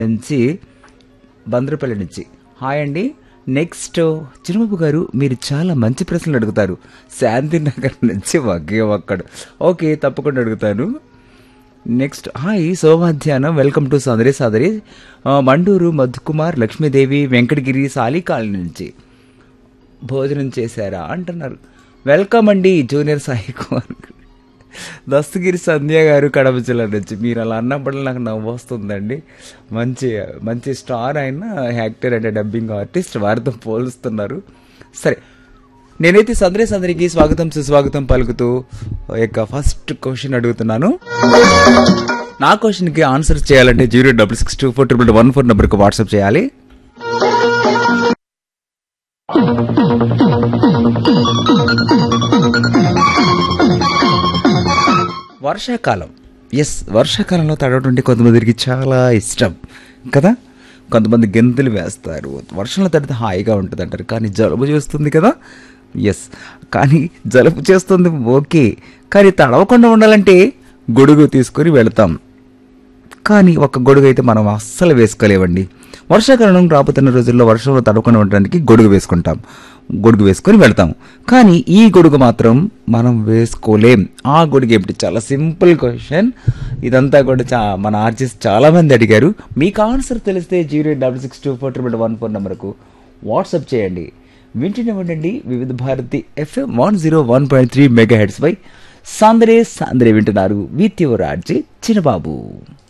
నుంచి బంద్రపల్లి నుంచి హాయ్ అండి నెక్స్ట్ చిరుబాబు గారు మీరు చాలా మంచి ప్రశ్నలు అడుగుతారు శాంతినగర్ నుంచి ఒకే ఒక్కడు ఓకే తప్పకుండా అడుగుతాను నెక్స్ట్ హాయ్ శోభాధ్యానం వెల్కమ్ టు సదరి సదరి ఆ, మండూరు మధుకుమార్ లక్ష్మీదేవి వెంకటగిరి సాలి కాలనీ నుంచి భోజనం చేశారా అంటున్నారు వెల్కమ్ అండి జూనియర్ సాయి కుమార్ దస్తగిరి సంధ్య గారు కడప జిల్లా నుంచి మీరు అలా అన్నప్పుడు నాకు నవ్వు వస్తుందండి మంచి మంచి స్టార్ అయిన యాక్టర్ అండ్ డబ్బింగ్ ఆర్టిస్ట్ వారితో పోలుస్తున్నారు సరే నేనైతే సందరే సందరికి స్వాగతం సుస్వాగతం పలుకుతూ యొక్క ఫస్ట్ క్వశ్చన్ అడుగుతున్నాను నా క్వశ్చన్కి ఆన్సర్ చేయాలంటే zero double six two four triple one four నెంబర్కి వాట్సాప్ చేయాలి వర్షాకాలం ఎస్ వర్షాకాలంలో తడవడం అంటే కొంతమందికి చాలా ఇష్టం కదా కొంతమంది గెంతులు వేస్తారు వర్షంలో తడితే హాయిగా ఉంటుంది అంటారు కానీ జలుబు చేస్తుంది కదా ఎస్ కానీ జలుబు చేస్తుంది ఓకే కానీ తడవకుండా ఉండాలంటే గొడుగు తీసుకొని వెళతాం కానీ ఒక గొడుగు అయితే మనం అస్సలు వేసుకోలేవండి వర్షాకాలం రాబోతున్న రోజుల్లో వర్షంలో తడవకుండా ఉండడానికి గొడుగు వేసుకుంటాం గొడుగు వేసుకొని వెళ్తాం కానీ ఈ గొడుగు మాత్రం మనం వేసుకోలేం ఆ గొడుగు ఏమిటి చాలా సింపుల్ క్వశ్చన్ ఇదంతా కూడా చా మన ఆర్టిస్ట్ చాలా మంది అడిగారు మీకు ఆన్సర్ తెలిస్తే zero double six two four triple one four నెంబర్కు వాట్సాప్ చేయండి వింటూనే ఉండండి Vividh Bharati FM one zero one point three megahertz పై సాందరే సాందరే వింటున్నారు విత్ యువర్ ఆర్జీ చిన్నబాబు